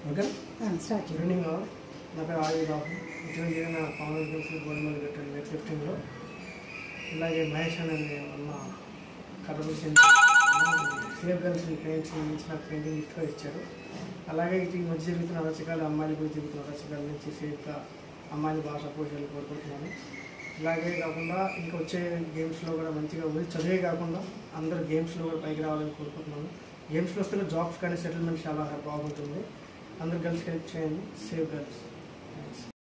okay start చేయండి evening నా పేరు ఆది బాబు ఇటీవల జరిగిన కామన్ గేమ్స్ గోల్డ్ మెడల్ పెట్టాను వెయిట్ లిఫ్టింగ్లో ఇలాగే మహేష్ అనే అన్న కడప సేఫ్ గర్ల్స్ పెయింట్స్ నుంచి నాకు పెయింటింగ్ గిఫ్ట్గా ఇచ్చారు అలాగే ఇటు ఈ మధ్య జరుగుతున్న అరచకాలు అమ్మాయిల గురించి జరుగుతున్న అరచకాల నుంచి సేఫ్గా అమ్మాయిల భాష పోషాలు కోరుకుంటున్నాను ఇలాగే కాకుండా ఇంకా వచ్చే గేమ్స్లో కూడా మంచిగా ఉంది చదివే కాకుండా అందరు గేమ్స్లో కూడా పైకి రావాలని కోరుకుంటున్నాను గేమ్స్లో వస్తే జాబ్స్ కానీ సెటిల్మెంట్ చాలా బాగుంటుంది అందరు గర్ల్స్కి హెల్ప్ చేయండి సేవ్ గర్ల్స్